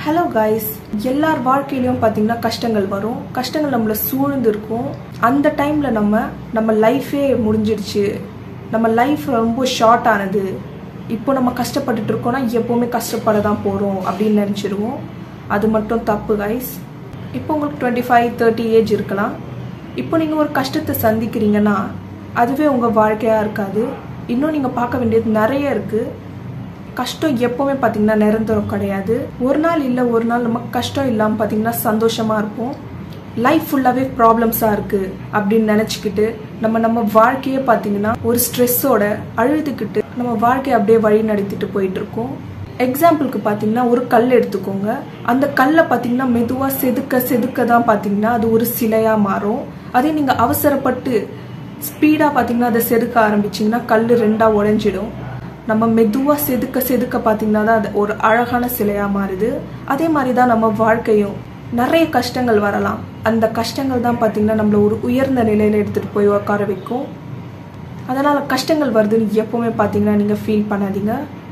hello guys எல்லார் வாழ்க்கையிலயும் பார்த்தீங்கன்னா கஷ்டங்கள் வரும் கஷ்டங்கள் நம்மளை சூழ்ந்து இருக்கும் அந்த டைம்ல நம்ம நம்ம லைஃபே முடிஞ்சிடுச்சு நம்ம லைஃப் ரொம்ப ஷார்ட் ஆனது இப்போ நம்ம கஷ்டப்பட்டுட்டு இருக்கோம்னா எப்போவுமே கஷ்டப்பட தான் போகிறோம் அப்படின்னு நினச்சிருவோம் அது மட்டும் தப்பு கைஸ் இப்போ உங்களுக்கு டுவெண்ட்டி ஃபைவ் தேர்ட்டி ஏஜ் இருக்கலாம் இப்போ நீங்கள் ஒரு கஷ்டத்தை சந்திக்கிறீங்கன்னா அதுவே உங்கள் வாழ்க்கையாக இருக்காது இன்னும் நீங்கள் பார்க்க வேண்டியது நிறைய இருக்குது கஷ்டம் எப்போவுமே பார்த்தீங்கன்னா நிரந்தரம் கிடையாது ஒரு நாள் இல்லை ஒரு நாள் நம்ம கஷ்டம் இல்லாமல் பார்த்தீங்கன்னா சந்தோஷமாக இருப்போம் லைஃப் ஃபுல்லாகவே ப்ராப்ளம்ஸாக இருக்குது அப்படின்னு நினச்சிக்கிட்டு நம்ம நம்ம வாழ்க்கையே பார்த்தீங்கன்னா ஒரு ஸ்ட்ரெஸ்ஸோட அழுதுகிட்டு நம்ம வாழ்க்கையை அப்படியே வழி நடத்திட்டு போயிட்டு இருக்கோம் எக்ஸாம்பிளுக்கு பார்த்தீங்கன்னா ஒரு கல் எடுத்துக்கோங்க அந்த கல்லை பார்த்தீங்கன்னா மெதுவாக செதுக்க செதுக்க தான் பார்த்தீங்கன்னா அது ஒரு சிலையாக மாறும் அதே நீங்கள் அவசரப்பட்டு ஸ்பீடாக பார்த்தீங்கன்னா அதை செதுக்க ஆரம்பிச்சிங்கன்னா கல் ரெண்டாக உடஞ்சிடும் நம்ம மெதுவாக செதுக்க செதுக்க பார்த்தீங்கன்னா தான் அது ஒரு அழகான சிலையாக மாறுது அதே மாதிரி தான் நம்ம வாழ்க்கையும் நிறைய கஷ்டங்கள் வரலாம் அந்த கஷ்டங்கள் தான் பார்த்தீங்கன்னா நம்மள ஒரு உயர்ந்த நிலையில் எடுத்துகிட்டு போய் உட்கார வைக்கும் அதனால் கஷ்டங்கள் வருதுன்னு எப்போவுமே பார்த்தீங்கன்னா நீங்கள் ஃபீல் பண்ணாதீங்க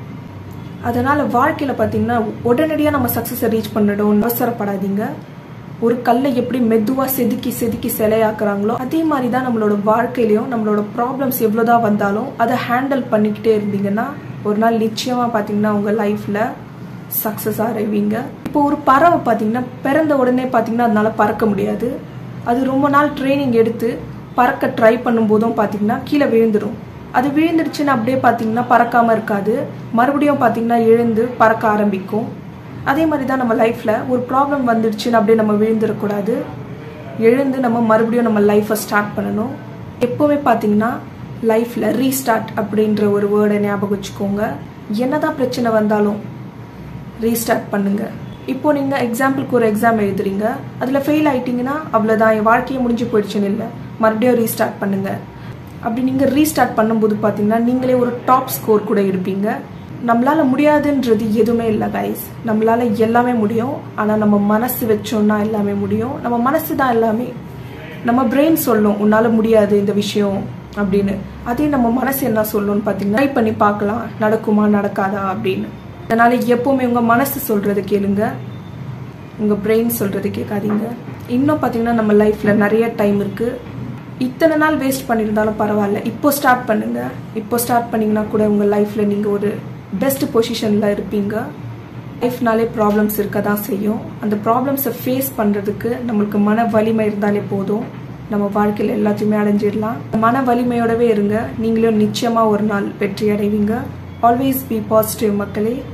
அதனால் வாழ்க்கையில் பார்த்தீங்கன்னா உடனடியாக நம்ம சக்ஸஸை ரீச் பண்ணிடும் அவசரப்படாதீங்க ஒரு கல்லை எப்படி மெதுவாக செதுக்கி செதுக்கி சிலையாக்குறாங்களோ அதே மாதிரி தான் நம்மளோட வாழ்க்கையிலையும் நம்மளோட ப்ராப்ளம்ஸ் எவ்வளோதான் வந்தாலும் அதை ஹேண்டில் பண்ணிக்கிட்டே இருந்தீங்கன்னா ஒரு நாள் நிச்சயமாக பார்த்தீங்கன்னா உங்கள் லைஃப்பில் சக்ஸஸ் அடைவீங்க இப்போ ஒரு பறவை பார்த்தீங்கன்னா பிறந்த உடனே பார்த்தீங்கன்னா அதனால பறக்க முடியாது அது ரொம்ப நாள் ட்ரைனிங் எடுத்து பறக்க ட்ரை பண்ணும்போதும் பார்த்தீங்கன்னா கீழே விழுந்துடும் அது விழுந்துடுச்சுன்னு அப்படியே பார்த்தீங்கன்னா பறக்காமல் இருக்காது மறுபடியும் பார்த்தீங்கன்னா எழுந்து பறக்க ஆரம்பிக்கும் அதே மாதிரி தான் நம்ம லைஃப்பில் ஒரு ப்ராப்ளம் வந்துடுச்சுன்னு அப்படியே நம்ம விழுந்துடக்கூடாது எழுந்து நம்ம மறுபடியும் நம்ம லைஃப்பை ஸ்டார்ட் பண்ணணும் எப்போவுமே பார்த்தீங்கன்னா லைஃப்பில் ரீஸ்டார்ட் அப்படின்ற ஒரு வேர்டை ஞாபகம் வச்சுக்கோங்க என்னதான் பிரச்சனை வந்தாலும் ரீஸ்டார்ட் பண்ணுங்க இப்போ நீங்கள் எக்ஸாம்பிளுக்கு ஒரு எக்ஸாம் எழுதுறீங்க அதில் ஃபெயில் ஆயிட்டீங்கன்னா அவ்வளோதான் என் வாழ்க்கையை முடிஞ்சு போயிடுச்சுன்னு இல்லை மறுபடியும் ரீஸ்டார்ட் பண்ணுங்க அப்படி நீங்கள் ரீஸ்டார்ட் பண்ணும்போது பார்த்தீங்கன்னா நீங்களே ஒரு டாப் ஸ்கோர் கூட எடுப்பீங்க நம்மளால முடியாதுன்றது எதுவுமே இல்லை கைஸ் நம்மளால எல்லாமே முடியும் ஆனால் நம்ம மனசு வச்சோம்னா எல்லாமே முடியும் நம்ம மனசு தான் எல்லாமே நம்ம பிரெயின் சொல்லும் உன்னால முடியாது இந்த விஷயம் அப்படின்னு அதே நம்ம மனசு என்ன சொல்லணும்னு பார்த்தீங்கன்னா ட்ரை பண்ணி பார்க்கலாம் நடக்குமா நடக்காதா அப்படின்னு அதனால எப்பவுமே உங்க மனசு சொல்றது கேளுங்க உங்க பிரெயின் சொல்றது கேட்காதீங்க இன்னும் பார்த்தீங்கன்னா நம்ம லைஃப்ல நிறைய டைம் இருக்கு இத்தனை நாள் வேஸ்ட் பண்ணியிருந்தாலும் பரவாயில்ல இப்போ ஸ்டார்ட் பண்ணுங்க இப்போ ஸ்டார்ட் பண்ணீங்கன்னா கூட உங்க லைஃப்ல நீங்க ஒரு பெஸ்ட் பொசிஷனில் இருப்பீங்க லைஃப்னாலே ப்ராப்ளம்ஸ் இருக்க தான் செய்யும் அந்த ப்ராப்ளம்ஸை ஃபேஸ் பண்ணுறதுக்கு நம்மளுக்கு மன வலிமை இருந்தாலே போதும் நம்ம வாழ்க்கையில் எல்லாத்தையுமே அடைஞ்சிடலாம் மன வலிமையோடவே இருங்க நீங்களும் நிச்சயமாக ஒரு நாள் வெற்றி அடைவீங்க ஆல்வேஸ் பி பாசிட்டிவ் மக்களே